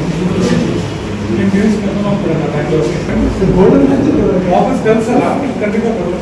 ನಿಮ್ಗೆ ನ್ಯೂಸ್ ಕರ್ಕೊಂಡು ಹೋಗ್ಬಿಡೋಣ ಬ್ಯಾಂಗ್ಳೂರ್ಗೆ ಗೋಲ್ಡನ್ ವಾಪಸ್ ಕಳ್ಸಲ್ಲ ಖಂಡಿತ ಬರ್ಬೇಕು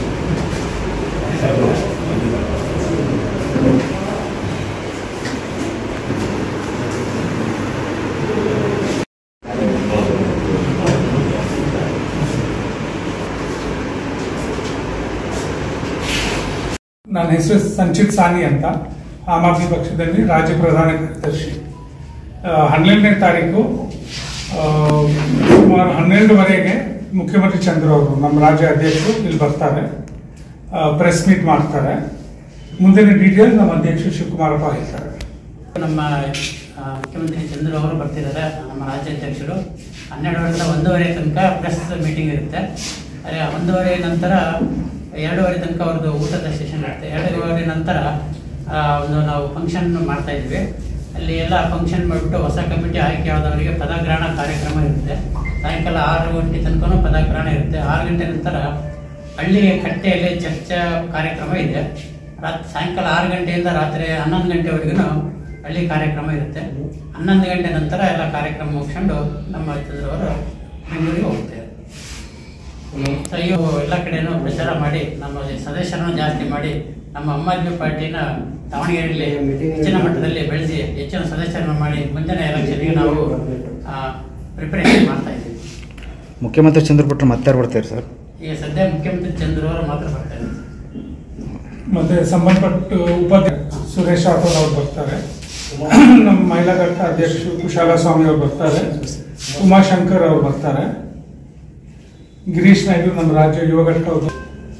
ನನ್ನ ಹೆಸರು ಸಂಚಿತ್ ಸಾನಿ ಅಂತ ಆಮ್ ಆದ್ಮಿ ಪಕ್ಷದಲ್ಲಿ ರಾಜ್ಯ ಪ್ರಧಾನ ಕಾರ್ಯದರ್ಶಿ ಆ, ಹನ್ನೆರಡನೇ ತಾರೀಕು ಆ, ಸುಮಾರು ಹನ್ನೆರಡುವರೆಗೆ ಮುಖ್ಯಮಂತ್ರಿ ಚಂದ್ರ ಅವರು ನಮ್ಮ ರಾಜ್ಯ ಅಧ್ಯಕ್ಷರು ಇಲ್ಲಿ ಬರ್ತಾರೆ ಪ್ರೆಸ್ ಮೀಟ್ ಮಾಡ್ತಾರೆ ಮುಂದಿನ ಡೀಟೇಲ್ ನಮ್ಮ ಅಧ್ಯಕ್ಷರು ಶಿವಕುಮಾರಪ್ಪ ಹೇಳ್ತಾರೆ ನಮ್ಮ ಆ, ಮುಖ್ಯಮಂತ್ರಿ ಚಂದ್ರ ಅವರು ಬರ್ತಿದ್ದಾರೆ ನಮ್ಮ ರಾಜ್ಯಾಧ್ಯಕ್ಷರು ಹನ್ನೆರಡರಿಂದ ಒಂದೂವರೆ ತನಕ ಪ್ರೆಸ್ ಮೀಟಿಂಗ್ ಇರುತ್ತೆ ಅದೇ ಒಂದೂವರೆ ನಂತರ ಎರಡೂವರೆ ತನಕ ಅವ್ರದ್ದು ಊಟದ ಸೆಷನ್ ಇರುತ್ತೆ ಎರಡೂವರೆ ನಂತರ ಆ, ಒಂದು ನಾವು ಫಂಕ್ಷನ್ ಮಾಡ್ತಾ ಇದ್ವಿ ಅಲ್ಲಿ ಎಲ್ಲ ಫಂಕ್ಷನ್ ಮಾಡಿಬಿಟ್ಟು ಹೊಸ ಕಮಿಟಿ ಆಯ್ಕೆ ಆದವರಿಗೆ ಪದಗ್ರಹಣ ಕಾರ್ಯಕ್ರಮ ಇರುತ್ತೆ ಸಾಯಂಕಾಲ ಆರು ಗಂಟೆ ತನಕ ಪದಗ್ರಹಣ ಇರುತ್ತೆ ಆರು ಗಂಟೆ ನಂತರ ಹಳ್ಳಿ ಕಟ್ಟೆಯಲ್ಲಿ ಚರ್ಚಾ ಕಾರ್ಯಕ್ರಮ ಇದೆ ರಾತ್ ಸಾಯಂಕಾಲ ಆರು ಗಂಟೆಯಿಂದ ರಾತ್ರಿ ಹನ್ನೊಂದು ಗಂಟೆವರೆಗೂ ಹಳ್ಳಿ ಕಾರ್ಯಕ್ರಮ ಇರುತ್ತೆ ಹನ್ನೊಂದು ಗಂಟೆ ನಂತರ ಎಲ್ಲ ಕಾರ್ಯಕ್ರಮ ಮುಗಿಸ್ಕೊಂಡು ನಮ್ಮ ಚಂದ್ರವರು ಬೆಂಗಳೂರಿಗೆ ಹೋಗ್ತಾರೆ ಸೊ ಇವು ಎಲ್ಲ ಕಡೆನೂ ಪ್ರಚಾರ ಮಾಡಿ ನಮ್ಮ ಸದಸ್ಯರನ್ನು ಜಾಸ್ತಿ ಮಾಡಿ ನಮ್ಮ ಅಮ್ಮ ಆದ್ಮಿ ಪಾರ್ಟಿನ ದಾವಣಗೆರೆಯಲ್ಲಿ ಹೆಚ್ಚಿನ ಮಟ್ಟದಲ್ಲಿ ಬೆಳೆಸಿ ಹೆಚ್ಚಿನ ಸದಸ್ಯರನ್ನು ಮಾಡಿ ಮುಂದಿನ ಎಲೆಕ್ಷನ್ಗೆ ನಾವು ಪ್ರಿಪರೇಷನ್ ಮಾಡ್ತಾ ಇದ್ದೀವಿ ಮುಖ್ಯಮಂತ್ರಿ ಚಂದ್ರಪುಟ್ರು ಮತ್ತೆ ಬರ್ತಾರೆ ಸರ್ ಈಗ ಸದ್ಯ ಮುಖ್ಯಮಂತ್ರಿ ಚಂದ್ರವರು ಮಾತ್ರ ಬರ್ತಾ ಇದ್ದಾರೆ ಮತ್ತೆ ಸಂಬಂಧಪಟ್ಟ ಉಪಾಧ್ಯಕ್ಷ ಸುರೇಶ್ ರಾಠೋಡ್ ಅವ್ರು ಬರ್ತಾರೆ ನಮ್ಮ ಮಹಿಳಾ ಘಟಕ ಅಧ್ಯಕ್ಷರು ಕುಶಾಲ ಸ್ವಾಮಿ ಅವ್ರು ಬರ್ತಾರೆ ಉಮಾಶಂಕರ್ ಅವ್ರು ಬರ್ತಾರೆ ಗಿರೀಶ್ ನಾಯ್ಡು ನಮ್ಮ ರಾಜ್ಯ ಯುವ ಘಟಕ ಅವ್ರು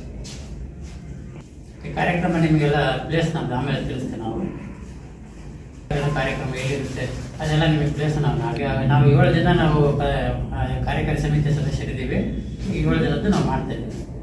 ಈ ಕಾರ್ಯಕ್ರಮ ನಿಮಗೆಲ್ಲ ಪ್ಲೇಸ್ ನಾನು ಆಮೇಲೆ ತಿಳಿಸ್ತೇನೆ ನಾವು ಎಲ್ಲ ಕಾರ್ಯಕ್ರಮ ಹೇಗಿರುತ್ತೆ ಅದೆಲ್ಲ ನಿಮಗೆ ಪ್ಲೇಸ್ ನಾವು ನಾವೇ- ನಾವು ಏಳು ಜನ ನಾವು ಆ, ಆ, ಕಾರ್ಯಕಾರಿ ಸಮಿತಿ ಸದಸ್ಯರಿದ್ದೀವಿ ಈ ಏಳು ಜನದ್ದು ನಾವು ಮಾಡ್ತಾ ಇದ್ದೀವಿ